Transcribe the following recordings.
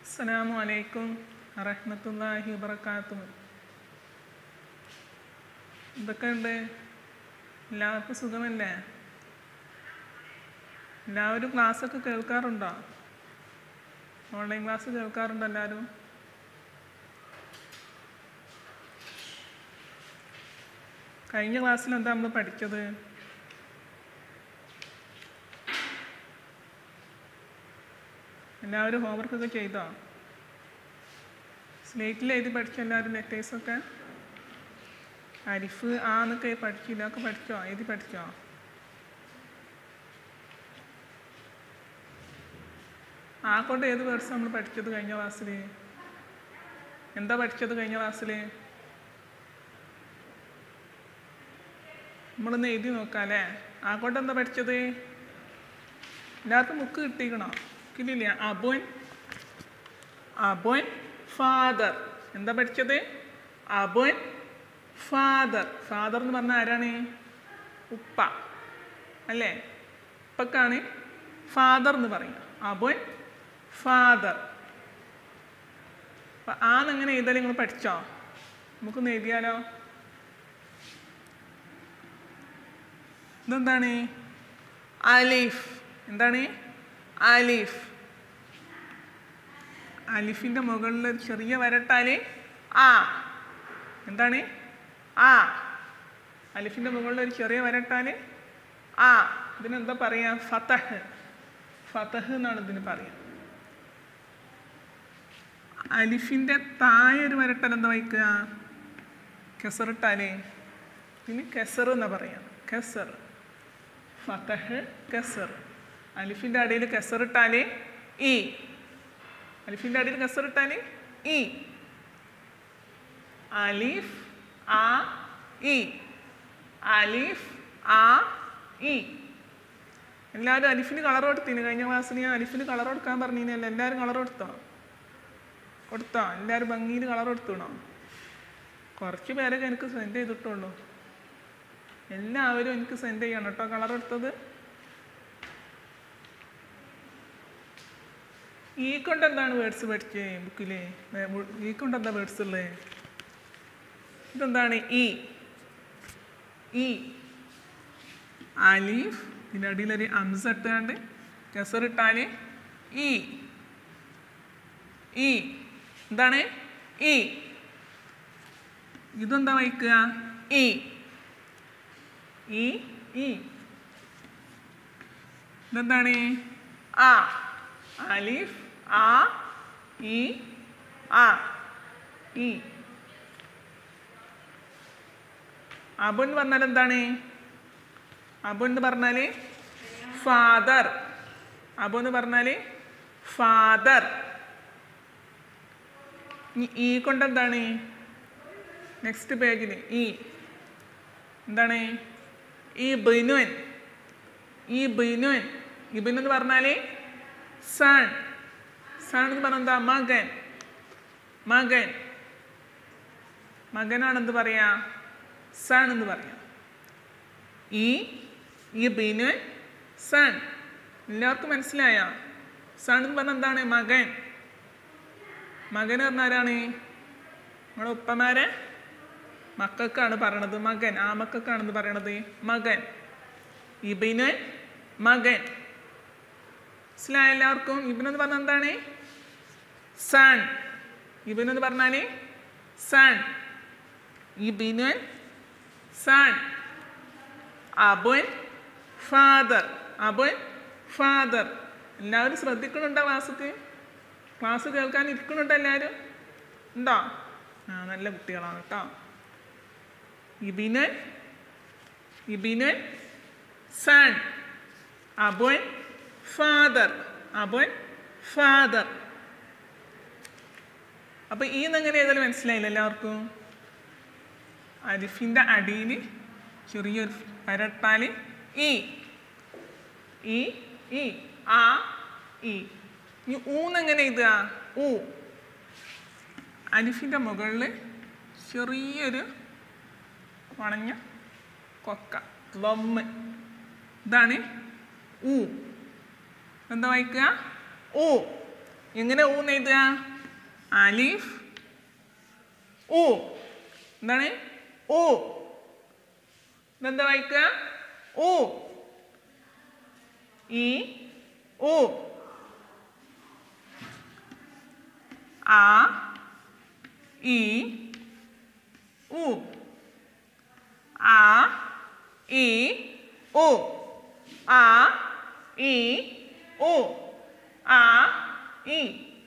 അസ്സലാമു അലൈക്കും വറഹ്മത്തുള്ളാഹി വബറകാതുഹു എന്തൊക്കെയുണ്ട് എല്ലാവർക്കും സുഖമല്ലേ എല്ലാവരും ക്ലാസ്സൊക്കെ കേൾക്കാറുണ്ടോ ഓൺലൈൻ ക്ലാസ് കേൾക്കാറുണ്ടോ എല്ലാവരും കഴിഞ്ഞ ക്ലാസ്സിൽ എന്താ നമ്മൾ പഠിച്ചത് എല്ലാവരും ഹോംവർക്കൊക്കെ ചെയ്തോ സ്ലേറ്റിൽ എഴുതി പഠിച്ച എല്ലാവരും ലെറ്റേഴ്സൊക്കെ അരിഫ് ആ എന്നൊക്കെ പഠിച്ചു ഇതൊക്കെ പഠിച്ചോ എഴുതി പഠിച്ചോ ആ കൊണ്ട് ഏത് വേർഡ്സ് നമ്മൾ പഠിച്ചത് കഴിഞ്ഞ ക്ലാസ്സിൽ എന്താ പഠിച്ചത് കഴിഞ്ഞ ക്ലാസ്സിൽ നമ്മളൊന്ന് എഴുതി നോക്കാം അല്ലേ ആ കൊണ്ട് എന്താ പഠിച്ചത് എല്ലാവർക്കും ബുക്ക് കിട്ടിക്കണോ കിട്ടിയില്ല അബോൻ അബോൻ ഫാദർ എന്താ പഠിച്ചത് അബോൻ ഫാദർ ഫാദർ എന്ന് പറഞ്ഞാൽ ആരാണ് ഉപ്പ അല്ലേ ഉപ്പക്കാണ് ഫാദർ എന്ന് പറയുക അബോൻ ഫാദർ അപ്പം ആന്നെങ്ങനെ എഴുതാൻ നിങ്ങൾ പഠിച്ചോ നമുക്കൊന്ന് എഴുതിയാലോ ഇതെന്താണ് അലിഫ് എന്താണ് അലിഫ് അലിഫിൻ്റെ മുകളിൽ ഒരു ചെറിയ വരട്ടാല് ആ എന്താണ് ആ അലിഫിൻ്റെ മുകളിൽ ഒരു ചെറിയ വരട്ടാല് ആ ഇതിനെന്താ പറയുക ഫതഹ് ഫതഹ് എന്നാണ് ഇതിന് പറയുക അലിഫിൻ്റെ താഴെ ഒരു വരട്ടാൽ എന്താ വായിക്കുക കെസറിട്ടാലേ ഇതിന് കെസർ എന്നാ പറയുക കെസർ ഫതഹ് കെസർ അലിഫിൻ്റെ അടിയിൽ കെസറിട്ടാൽ ഇ അലിഫിൻ്റെ അടിയിൽ കെസറിട്ടാൽ ഇ അലിഫ് ആ ഇ അലിഫ് ആ ഇ എല്ലാവരും അലിഫിന് കളർ കൊടുത്തിന് കഴിഞ്ഞ ക്ലാസ്സിൽ ഞാൻ അലിഫിന് കളർ കൊടുക്കാൻ പറഞ്ഞില്ല എല്ലാവരും കളർ കൊടുത്തോ കൊടുത്തോ എല്ലാവരും ഭംഗിയിൽ കളർ കൊടുത്തണോ കുറച്ച് പേരൊക്കെ എനിക്ക് സെൻഡ് ചെയ്തിട്ടുള്ളൂ എല്ലാവരും എനിക്ക് സെൻഡ് ചെയ്യണം കേട്ടോ കളർ എടുത്തത് ഈ കൊണ്ട് എന്താണ് വേർഡ്സ് പഠിച്ചേ ബുക്കിലെ ഈ കൊണ്ട് എന്താ വേർഡ്സ് ഉള്ളത് ഇതെന്താണ് ഇ ഇ അലീഫ് ഇതിൻ്റെ അടിയിലൊരു അംസ ഇട്ടാണ്ട് കസറിട്ടാൽ ഇ ഇ എന്താണ് ഇ ഇതെന്താ വായിക്കുക ഇ ഇ ഇ ഇതെന്താണ് ആ അലിഫ് ആ ഇ ആ ഇ അബു എന്ന് പറഞ്ഞാൽ എന്താണ് അബു എന്ന് പറഞ്ഞാൽ ഫാദർ അബു എന്ന് പറഞ്ഞാൽ ഫാദർ ഈ കൊണ്ട് എന്താണ് നെക്സ്റ്റ് പേജിൽ ഈ എന്താണ് ഈ ബിനുൻ ഈ ബിനുൻ ഇബിൻ എന്ന് പറഞ്ഞാൽ സൺ സൺ എന്ന് പറഞ്ഞാൽ എന്താ മകൻ മകൻ മകനാണെന്ത് പറയാ സൺ എന്ന് പറയാം ഈ ഈ ബിനുൻ സൺ എല്ലാവർക്കും മനസ്സിലായോ സൺ എന്ന് പറഞ്ഞാൽ എന്താണ് മകൻ മകൻ പറഞ്ഞ ആരാണ് നമ്മുടെ ഉപ്പമാരെ മക്കൾക്കാണ് പറയണത് മകൻ ആ മക്കൾക്കാണെന്ന് പറയണത് മകൻ ഇബിന് മകൻ മനസ്സിലായ എല്ലാവർക്കും ഇബിനെന്ന് പറഞ്ഞാൽ എന്താണ് സൺ ഇബിനെന്ന് പറഞ്ഞാൽ സൺ ഇബിന് സൺ അബുൻ ഫാദർ അബുൻ ഫാദർ എല്ലാവരും ശ്രദ്ധിക്കുന്നുണ്ടോ ക്ലാസ്സിക്ക് ക്ലാസ് കേൾക്കാൻ ഇരിക്കുന്നുണ്ടോ എല്ലാവരും ഉണ്ടോ ആ നല്ല കുട്ടികളാണ് കേട്ടോ ഇബിന് ഇബിന് സൺ അബുൻ ഫാദർ അബുൻ ഫാദർ അപ്പൊ ഈ എന്നെങ്ങനെ ഏതായാലും മനസ്സിലായില്ല എല്ലാവർക്കും അരിഫിൻ്റെ അടിയിൽ ചെറിയൊരു പരട്ടാൽ ഇ ഇ ഇ ആ ഇ ഇനി ഊന്നെങ്ങനെ എഴുതുക ഊ അരിഫിൻ്റെ മുകളിൽ ചെറിയൊരു വണഞ്ഞ കൊക്ക ലൊമ്മ് ഇതാണ് ഊ എന്താ വായിക്കുക ഊ എങ്ങനെ ഊന്ന് എഴുതുക അലിഫ് ഊ എന്താണ് ഊ ഇതെന്താ വായിക്കുക ഊ ഈ ഊ ആ ഈ ഉ ആ ഈ ഉ ആ ഈ ഉ ആ ഈ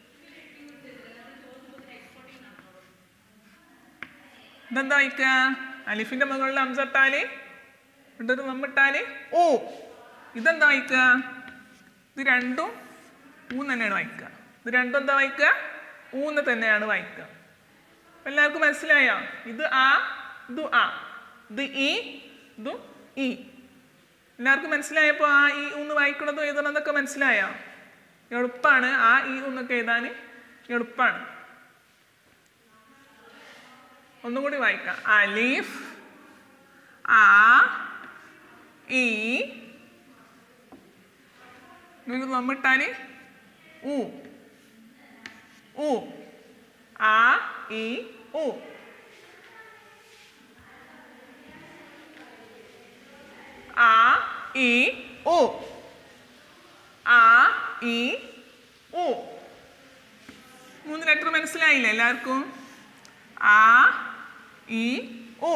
ഇതെന്താ വായിക്കുക അലിഫിന്റെ മുകളിൽ അംസട്ടാല് ഇട്ടൊരു നമ്മിട്ടാല് ഓ ഇതെന്താ വായിക്കുക ഇത് രണ്ടും ഊന്ന് തന്നെയാണ് വായിക്കുക ഇത് രണ്ടും എന്താ വായിക്കുക ഊന്ന് തന്നെയാണ് വായിക്കുക അപ്പൊ എല്ലാവർക്കും മനസ്സിലായോ ഇത് ആ ഇത് ആ ഇത് ഈ ഇതും ഈ എല്ലാവർക്കും മനസ്സിലായപ്പോൾ ആ ഈ ഊന്ന് വായിക്കണതും എഴുതണതൊക്കെ മനസ്സിലായോ എളുപ്പമാണ് ആ ഈ ഊന്നൊക്കെ എഴുതാൻ എളുപ്പമാണ് ഒന്നും കൂടി വായിക്കാം അലിഫ് ആ ഈ നിങ്ങൾക്ക് നമ്മിട്ടാല് ഉ ഉ ആ ഈ ഉ ആ ഈ ഉ ആ ഈ ഉ മൂന്ന് ലെറ്റർ മനസ്സിലായില്ലേ എല്ലാവർക്കും ആ ഈ ഉ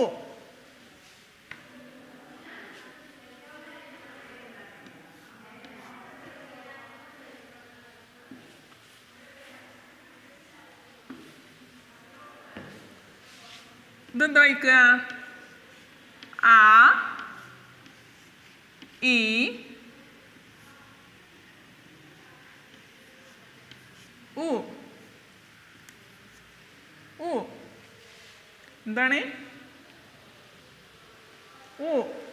ഇതെന്താ വായിക്കുക ആ ഈ ഉ ഉ എന്താണ് ഉ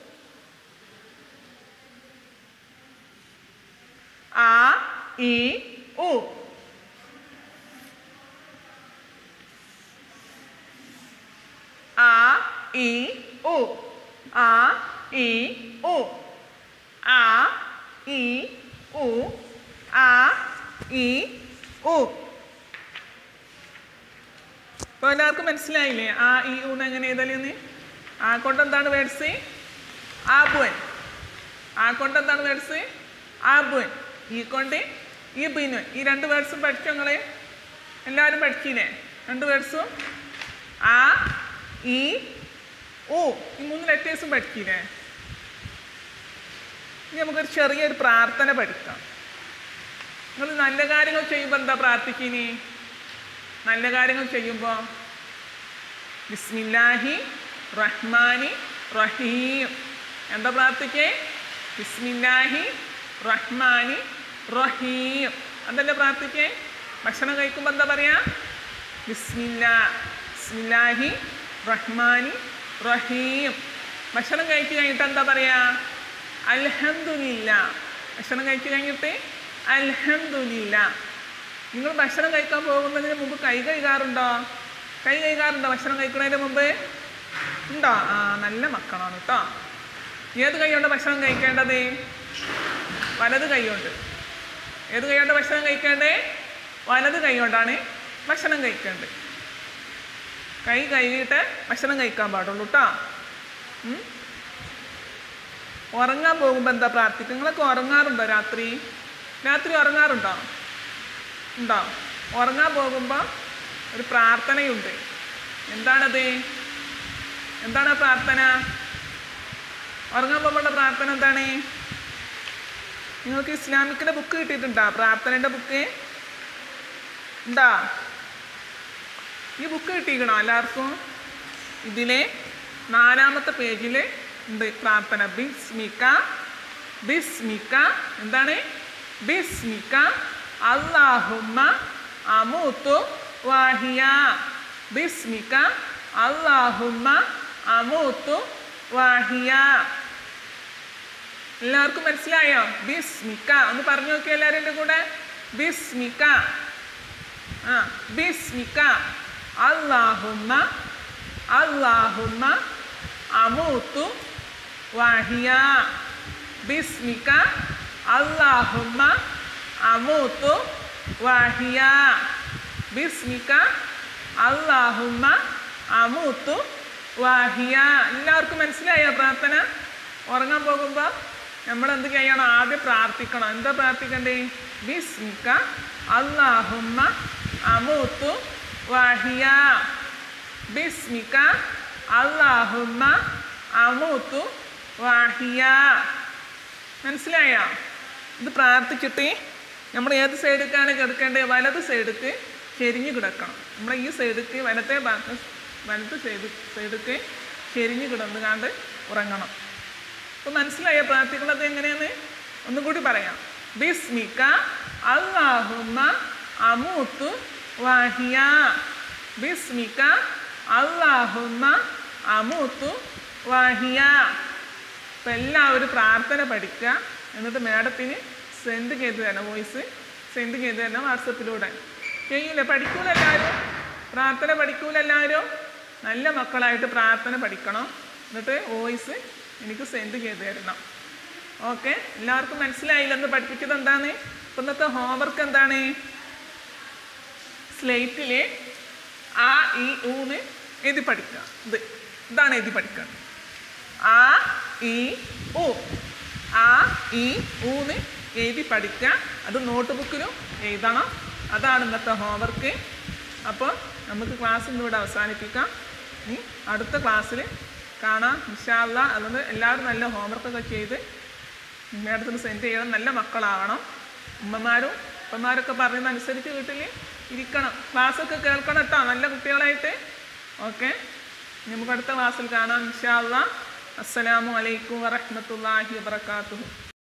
ആ ഈ ഉ ആ ഈ ഉ ആ ഈ ഉ ആ ഈ ഉ ആ ഈ ഉ ഇപ്പൊ എല്ലാവർക്കും മനസ്സിലായില്ലേ ആ ഈ ഊന്ന് എങ്ങനെ എഴുതലെന്ന് ആ കൊണ്ട് എന്താണ് വേർഡ്സ് ആബുൻ ആ കൊണ്ട് എന്താണ് വേർഡ്സ് ആബുൻ ഈ കൊണ്ട് ഈ ബിനു ഈ രണ്ട് വേർഡ്സും പഠിച്ചു നിങ്ങള് എല്ലാവരും പഠിച്ചില്ലേ രണ്ട് വേർഡ്സും ആ ഈ ഓ ഈ മൂന്ന് ലെറ്റേഴ്സും പഠിക്കില്ലേ ഇനി നമുക്കൊരു ചെറിയൊരു പ്രാർത്ഥന പഠിക്കാം നിങ്ങൾ നല്ല കാര്യങ്ങൾ ചെയ്യുമ്പോൾ എന്താ പ്രാർത്ഥിക്കിനി നല്ല കാര്യങ്ങൾ ചെയ്യുമ്പോൾ ബിസ്മില്ലാഹി റഹ്മാനി റഹീം എന്താ പ്രാർത്ഥിക്കേ ബിസ്മില്ലാഹി റഹ്മാനി റഹീം അതല്ലേ പ്രാർത്ഥിക്കേ ഭക്ഷണം കഴിക്കുമ്പോൾ എന്താ പറയാ ബിസ്മില്ലാ ബിസ്മില്ലാഹി റഹ്മാനി റഹീം ഭക്ഷണം കഴിച്ച് കഴിഞ്ഞിട്ട് എന്താ പറയാ അൽഹംദുലില്ല ഭക്ഷണം കഴിച്ച് കഴിഞ്ഞിട്ട് അൽഹംദുലില്ല നിങ്ങൾ ഭക്ഷണം കഴിക്കാൻ പോകുന്നതിന് മുമ്പ് കൈ കഴുകാറുണ്ടോ കൈ കഴുകാറുണ്ടോ ഭക്ഷണം കഴിക്കുന്നതിന് മുമ്പ് ഉണ്ടോ ആ നല്ല മക്കളാണ് കേട്ടോ ഏത് കൈ കൊണ്ട് ഭക്ഷണം കഴിക്കേണ്ടത് വലത് കൈ കൊണ്ട് ഏത് കൈ കൊണ്ട് ഭക്ഷണം കഴിക്കേണ്ടത് വലത് കൈ കൊണ്ടാണ് ഭക്ഷണം കഴിക്കേണ്ടത് കൈ കഴുകിയിട്ട് ഭക്ഷണം കഴിക്കാൻ പാടുള്ളൂ കേട്ടോ ഉറങ്ങാൻ പോകുമ്പോൾ എന്താ പ്രാർത്ഥിക്കുക നിങ്ങളൊക്കെ ഉറങ്ങാറുണ്ടോ രാത്രി രാത്രി ഉറങ്ങാറുണ്ടോ ഉണ്ടോ ഉറങ്ങാൻ പോകുമ്പോൾ ഒരു പ്രാർത്ഥനയുണ്ട് എന്താണത് എന്താണ് ആ പ്രാർത്ഥന ഉറങ്ങാൻ പോകുമ്പോഴുള്ള പ്രാർത്ഥന എന്താണ് നിങ്ങൾക്ക് ഇസ്ലാമിക്കിൻ്റെ ബുക്ക് കിട്ടിയിട്ടുണ്ടോ പ്രാർത്ഥനയുടെ ബുക്ക് ഉണ്ടോ ഈ ബുക്ക് കിട്ടിക്കണോ എല്ലാവർക്കും ഇതിലെ നാലാമത്തെ പേജിൽ ഉണ്ട് പ്രാർത്ഥന ബിസ്മിക്ക ബിസ്മിക്ക എന്താണ് ബിസ്മിക്ക അള്ളാഹുമ്മ അമൂത്തു വാഹിയ ബിസ്മിക്ക അള്ളാഹുമ്മ അമൂത്തു വാഹിയ എല്ലാവർക്കും മനസ്സിലായോ ബിസ്മിക്ക ഒന്ന് പറഞ്ഞു നോക്കിയ എല്ലാവരുടെ കൂടെ ബിസ്മിക്ക ആ ബിസ്മിക്ക അള്ളാഹുമ്മ അള്ളാഹുമ്മ അമൂത്തു വാഹിയ ബിസ്മിക്ക അള്ളാഹുമ്മ അമൂത്തു വാഹിയ ബിസ്മിക അല്ലാഹുമ്മ അമൂത്തു വാഹിയ എല്ലാവർക്കും മനസ്സിലായോ പ്രാർത്ഥന ഉറങ്ങാൻ പോകുമ്പോൾ നമ്മൾ എന്ത് ചെയ്യണം ആദ്യം പ്രാർത്ഥിക്കണം എന്താ പ്രാർത്ഥിക്കണ്ടേ ബിസ്മിക അല്ലാഹുമ്മ അമൂത്തു വാഹിയ ബിസ്മിക അല്ലാഹുമ്മ അമൂത്തു വാഹിയ മനസ്സിലായ ഇത് പ്രാർത്ഥിച്ചിട്ട് നമ്മൾ ഏത് സൈഡിലേക്കാണ് കിടക്കേണ്ടത് വലത് സൈഡിക്ക് ചെരിഞ്ഞ് കിടക്കണം നമ്മൾ ഈ സൈഡിക്ക് വലത്തെ ഭാഗത്ത് വലത് സൈഡ് സൈഡിക്ക് ചെരിഞ്ഞ് കിടന്നുകാണ്ട് ഉറങ്ങണം അപ്പോൾ മനസ്സിലായോ പ്രാർത്ഥിക്കുന്നത് എങ്ങനെയാണ് ഒന്നും കൂടി പറയാം ബിസ്മിക അല്ലാഹുമ്മ അമൂത്തു വാഹിയ ബിസ്മിക അല്ലാഹുമ്മ അമൂത്തു വാഹിയ അപ്പം എല്ലാവരും പ്രാർത്ഥന പഠിക്കുക എന്നിട്ട് മാഡത്തിന് സെൻഡ് ചെയ്ത് തരണം വോയിസ് സെൻഡ് ചെയ്ത് തരണം വാട്സപ്പിലൂടെ ചെയ്യൂല പഠിക്കൂല എല്ലാവരും പ്രാർത്ഥന പഠിക്കൂല എല്ലാവരും നല്ല മക്കളായിട്ട് പ്രാർത്ഥന പഠിക്കണം എന്നിട്ട് വോയിസ് എനിക്ക് സെൻഡ് ചെയ്ത് തരണം ഓക്കെ എല്ലാവർക്കും മനസ്സിലായില്ലെന്ന് പഠിപ്പിച്ചത് എന്താണ് ഇപ്പം ഇന്നത്തെ ഹോംവർക്ക് എന്താണ് സ്ലേറ്റിൽ ആ ഈ ഊന്ന് എഴുതി പഠിക്കുക ഇത് ഇതാണ് എഴുതി പഠിക്കുക ആ ഈ ഊ ആ ഈ ഊന്ന് എഴുതി പഠിക്കുക അത് നോട്ട് ബുക്കിലും എഴുതണം അതാണ് ഇന്നത്തെ ഹോംവർക്ക് അപ്പോൾ നമുക്ക് ക്ലാസ് ഇന്നിവിടെ അവസാനിപ്പിക്കാം ഇനി അടുത്ത ക്ലാസ്സിൽ കാണാം ഇൻഷാല്ല അതുകൊണ്ട് എല്ലാവരും നല്ല ഹോംവർക്കൊക്കെ ചെയ്ത് മേഡത്തിന് സെൻഡ് ചെയ്യണം നല്ല മക്കളാവണം ഉമ്മമാരും ഉപ്പമാരൊക്കെ പറയുന്നതനുസരിച്ച് വീട്ടിൽ ഇരിക്കണം ക്ലാസ്സൊക്കെ കേൾക്കണം കേട്ടോ നല്ല കുട്ടികളായിട്ട് ഓക്കെ നമുക്ക് അടുത്ത ക്ലാസ്സിൽ കാണാം ഇൻഷാ അല്ലാ അസ്സലാമു അലൈക്കും വറഹ്മത്തുള്ളാഹി വബറകാതുഹു